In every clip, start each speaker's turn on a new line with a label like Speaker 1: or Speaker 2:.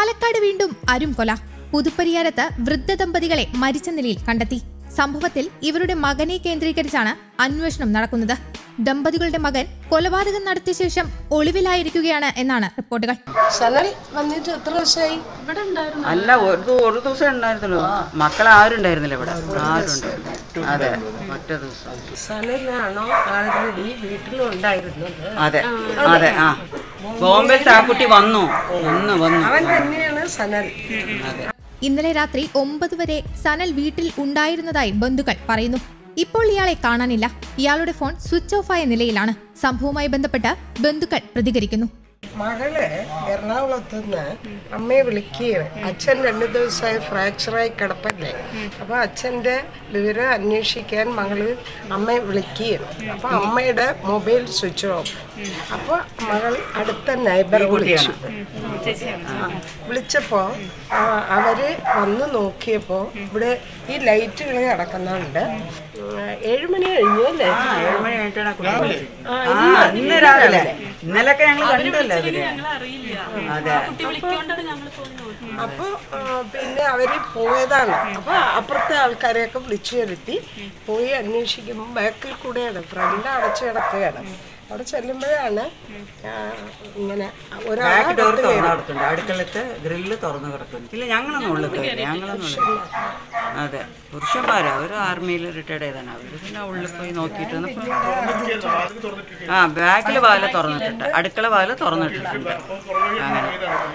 Speaker 1: പാലക്കാട് വീണ്ടും അരും കൊല പുതുപ്പരിയാരത്ത് വൃദ്ധ ദമ്പതികളെ മരിച്ച നിലയിൽ കണ്ടെത്തി സംഭവത്തിൽ ഇവരുടെ മകനെ കേന്ദ്രീകരിച്ചാണ് അന്വേഷണം നടക്കുന്നത് ദമ്പതികളുടെ മകൻ കൊലപാതകം നടത്തിയ ശേഷം ഒളിവിലായിരിക്കുകയാണ് എന്നാണ് റിപ്പോർട്ടുകൾ
Speaker 2: സനൽ വന്നിട്ട് എത്ര ദിവസമായി
Speaker 3: അല്ല ഒരു ദി- ഒരു ദിവസം ഉണ്ടായിരുന്നുള്ളൂ മക്കൾ ആരും ഉണ്ടായിരുന്നില്ല ഇവിടെ ആരും ഉണ്ടായിരുന്നില്ല അതെ ഒറ്റ ദിവസം
Speaker 2: സനലാണോ ആൾറെഡി വീട്ടിലുണ്ടായിരുന്നത്
Speaker 3: അതെ അതെ ആ ബോംബെയിൽ ആ കുട്ടി വന്നു വന്നു വന്നു
Speaker 2: അവൻ തന്നെയാണ് സനൽ
Speaker 3: അതെ
Speaker 1: ഇന്നലെ രാത്രി ഒമ്പത് വരെ സനൽ വീട്ടിൽ ഉണ്ടായിരുന്നതായി ബന്ധുക്കൾ പറയുന്നു ഇപ്പോൾ ഇയാളെ കാണാനില്ല ഇയാളുടെ ഫോൺ സ്വിച്ച് ഓഫ് ആയ നിലയിലാണ് സംഭവവുമായി ബന്ധപ്പെട്ട് ബന്ധുക്കൾ പ്രതികരിക്കുന്നു
Speaker 2: മകള് എറണാകുളത്ത് നിന്ന് അമ്മയെ വിളിക്കുകയാണ് അച്ഛൻ രണ്ടു ദിവസമായി ഫ്രാക്ചറായി കിടപ്പല്ലേ അപ്പൊ അച്ഛന്റെ വിവരം അന്വേഷിക്കാൻ മകള് അമ്മയെ വിളിക്കുകയാണ് അപ്പൊ അമ്മയുടെ മൊബൈൽ സ്വിച്ച് ഓഫ് അപ്പൊ മകൾ അടുത്ത നൈബർ വിളിച്ചു ആ, വിളിച്ചപ്പോ ആ, അവര് വന്ന് നോക്കിയപ്പോ ഇവിടെ ഈ ലൈറ്റുകൾ കിടക്കുന്നുണ്ട് ഉം, ഏഴ് മണി കഴിഞ്ഞു അല്ലേ
Speaker 3: ഏഴ് മണി കഴിഞ്ഞിട്ടാണ് ആ കുട്ടി വിളിച്ചത്. ആ ഇന്ന് രാവിലെ ഇന്നലൊക്കെ ഞങ്ങൾ കണ്ടല്ലോ അവര് അതെ
Speaker 2: അപ്പൊ ആ, പിന്നെ അവര് പോയതാണ് അപ്പൊ അപ്പുറത്തെ ആൾക്കാരെയൊക്കെ വിളിച്ചു വരുത്തി പോയി അന്വേഷിക്കുമ്പോൾ ബാക്കിൽ കൂടെയാണ് ഫ്രണ്ട് അടച്ചു കിടക്കുകയാണ് അവിടെ ചെല്ലുമ്പോഴാണ് ആ, ഇങ്ങനെ ഒരാളെ
Speaker 3: ബാക്ക് ഡോർ
Speaker 2: അകത്ത്
Speaker 3: തുറന്നു
Speaker 2: കയറി.
Speaker 3: കിടക്കുന്നുണ്ട് അടുക്കളത്തെ ഗ്രില്ല് തുറന്നു കിടക്കുന്നു ഇല്ല ഞങ്ങളൊന്നും ഉള്ളിൽ കയറി ഞങ്ങളൊന്നും ഉള്ളിൽ അതെ പുരുഷന്മാരാ അവർ ആർമിയിൽ റിട്ടയർഡ് ചെയ്താണ് അവർ പിന്നെ ഉള്ളിൽ പോയി നോക്കിയിട്ട് വന്നപ്പോ- ആ ബാക്കിൽ വാല തുറന്നിട്ടുണ്ട് അടുക്കള വാല തുറന്നിട്ടിട്ടുണ്ട് അങ്ങനെ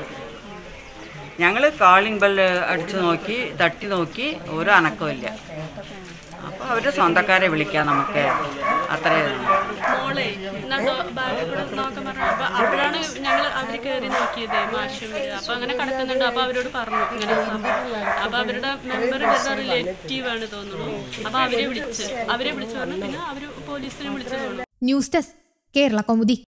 Speaker 3: ഞങ്ങൾ കാളിംഗ് ബെല്ല് അടിച്ചു നോക്കി തട്ടി നോക്കി ഒരു അനക്കമില്ല അപ്പോൾ അവർ സ്വന്തക്കാരെ വിളിക്കാം നമുക്ക് അത്രയേ ഉള്ളൂ.
Speaker 4: മോളെ എന്നാ ഡോ- ബാഗിൽ കൂടെ നോക്കാൻ പറഞ്ഞു അപ്പൊ അപ്പോഴാണ് ഞങ്ങൾ അവര് കയറി നോക്കിയത് മാഷും ഇവര് അപ്പൊ അങ്ങനെ കിടക്കുന്നുണ്ട് അപ്പൊ അവരോട് പറഞ്ഞു ഇങ്ങനെ സംഭവം അപ്പൊ അവരുടെ മെമ്പർ ഇവരുടെ റിലേറ്റീവ് ആണ് തോന്നുന്നു അപ്പൊ അവരെ വിളിച്ച് അവരെ വിളിച്ച് പറഞ്ഞു പിന്നെ അവര് പോലീസിനെ വിളിച്ചു തോന്നുന്നു
Speaker 1: ന്യൂസ് ഡെസ്ക് കേരള കൗമുദി